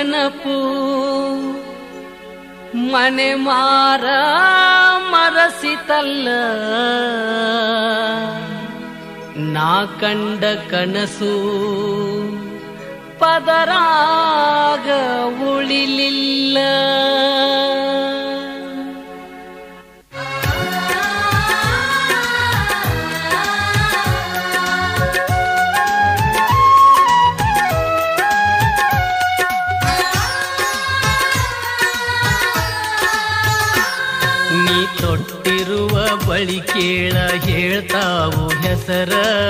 ನೆನಪು ಮನೆ ಮಾರ ಮರಸಿತಲ್ಲ ನಾ ಕಂಡ ಕನಸು ಪದರಾಗ ಉಳಿಲಿಲ್ಲ ನೀ ತೊಟ್ಟಿರುವ ಬಳಿ ಕೇಳ ಹೇಳ್ತಾವು ಹೆಸರ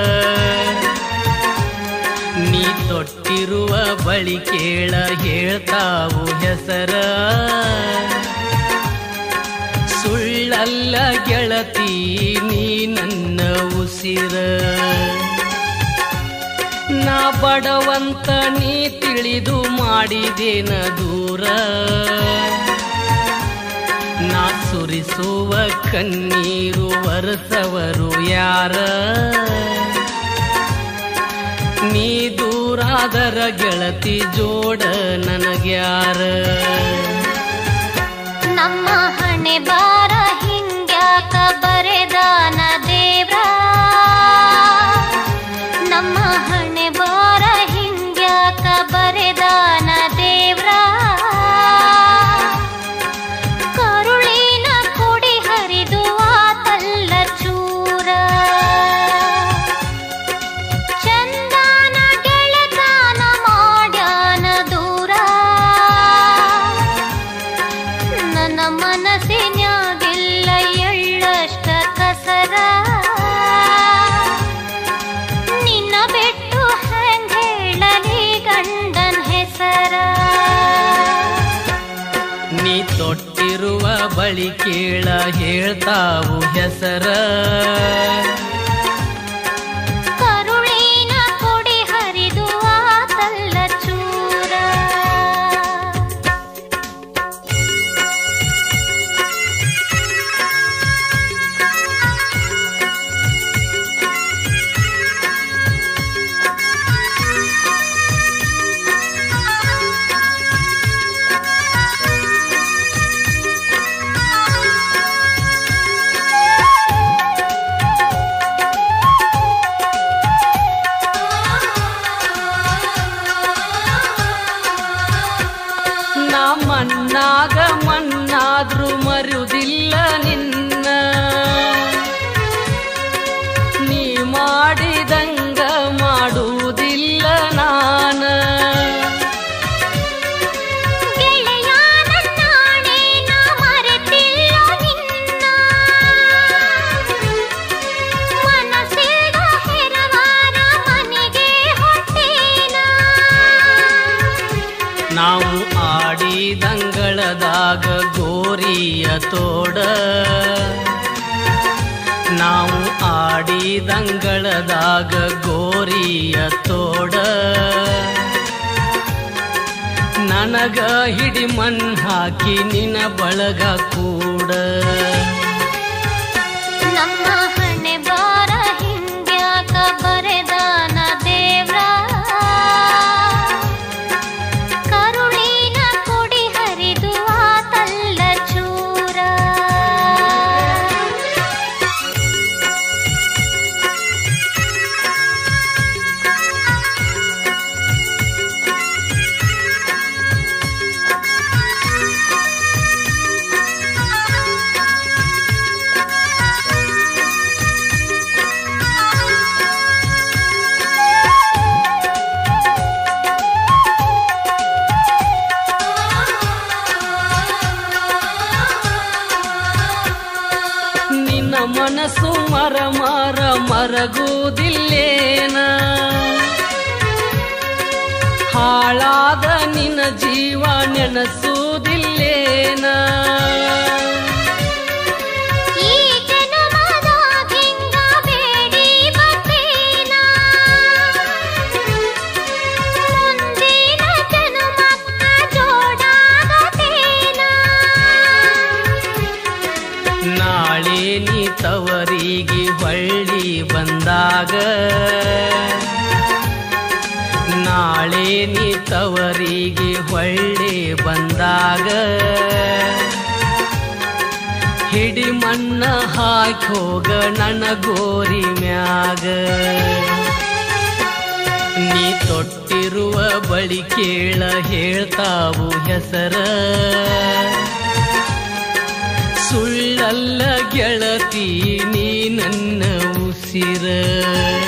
ನೀ ತೊಟ್ಟಿರುವ ಬಳಿ ಕೇಳ ಹೇಳ್ತಾವು ಹೆಸರ ಸುಳ್ಳಲ್ಲ ಗೆಳತಿ ನೀ ನನ್ನ ಉಸಿರ ನಾ ಬಡವಂತ ನೀ ತಿಳಿದು ಮಾಡಿದೇನ ದೂರ ನಾ ಸುರಿಸುವ ಕಣ್ಣೀರು ವರಸವರು ಯಾರ ನೀ ದೂರಾದರ ಗೆಳತಿ ಜೋಡ ನನಗ್ಯಾರ ನಮ್ಮ ಹಣೆ ಬಾರ ಹಿಂಗ್ಯಾಕ ಬರೆದಾನ ದೇವ್ರ ನಮ್ಮ ಹಣೆ ಬಾರ ಹಿಂಗ್ಯಾಕ ಬರೆದಾನ ದೇವ್ರ ಕರುಳಿನ ಕುಡಿ ಹರಿದು ಆತಲ್ಲ ಚೂರ ಚಂದಾನ ಗೆಳೆತನ ಮಾಡ್ಯಾನ ದೂರ ನನ್ನ ಮನಸ್ಸಿನ್ಯಾಗಿಲ್ಲ ಎಳ್ಳಷ್ಟ ಕಸರ ನಿನ್ನ ಬಿಟ್ಟು ಹೆಂಗ್ ಹೇಳಲಿ ಗಂಡನ್ ಹೆಸರ ನೀ ತೊಟ್ಟಿರುವ ಬಳಿ ಕೇಳ ಹೇಳ್ತಾವು ಹೆಸರ ಕರುಳಿನ ಕುಡಿ ಹರಿದು ಆತಲ್ಲ ಚೂರ ನಾ ಮಣ್ಣಾಗ ಮಣ್ಣಾದ್ರೂ ಮರುವುದಿಲ್ಲ ನಿನ್ನ ನೀ ಮಾಡಿದಂಗ ಮಾಡುವುದಿಲ್ಲ ನಾನ ಗೆಳೆಯ ನನ್ನಾಣೆ ನಾ ಮರೆತಿಲ್ಲ ನಿನ್ನ ಮನಸ್ಸಿಗ ಹೆರವಾರ ಮನೆಗೆ ಹೊಟ್ಟೇನ ನಾವು ಆಡಿದಂಗಳದಾಗ ಗೋರಿಯ ತೋಡ ನಾವು ಆಡಿದಂಗಳದಾಗ ಗೋರಿಯ ತೋಡ ನನಗ ಹಿಡಿ ಮಣ್ ಹಾಕಿ ನಿನ ಬಳಗ ಕೂಡ ನಮ್ಮ ಹಣೆ ಬಾರ ಹಿಂಗ್ಯಾಕ ಬರೆದಾನ ದೇವ್ರ ಕರುಳಿನ ಕುಡಿ ಹರಿದು ಆತಲ್ಲ ಚೂರ ನಿನ್ನ ಮನಸ್ಸು ಮರ ಮರ ಮರಗುವುದಿಲ್ಲೇನ ಹಾಳಾದ ನಿನ್ನ ಜೀವ ನೆನಸುವುದಿಲ್ಲೇನ ಈ ಜನುಮದಾಗ ಹಿಂಗ ಬೇಡಿ ಬರ್ತೇನ ಮುಂದಿನ ಜನುಮಕ್ಕ ಜೋಡಾಗತೇನ ನಾಳೆ ನೀ ತವರಿಗೆ ಹೊಳ್ಳಿ ಬಂದಾಗ ನಾಳೆ ನಾಳೆ ನೀ ತವರಿಗೆ ಹೊಳ್ಳೆ ಬಂದಾಗ ಹಿಡಿ ಮಣ್ಣ ಹಾಕಿ ಹೋಗ ನನ್ನ ಗೋರಿ ಮ್ಯಾಗ ನೀ ತೊಟ್ಟಿರುವ ಬಳಿ ಕೇಳ ಹೇಳ್ತಾವು ಹೆಸರ ಸುಳ್ಳಲ್ಲ ಗೆಳತಿ ನೀ ನನ್ನ ಉಸಿರ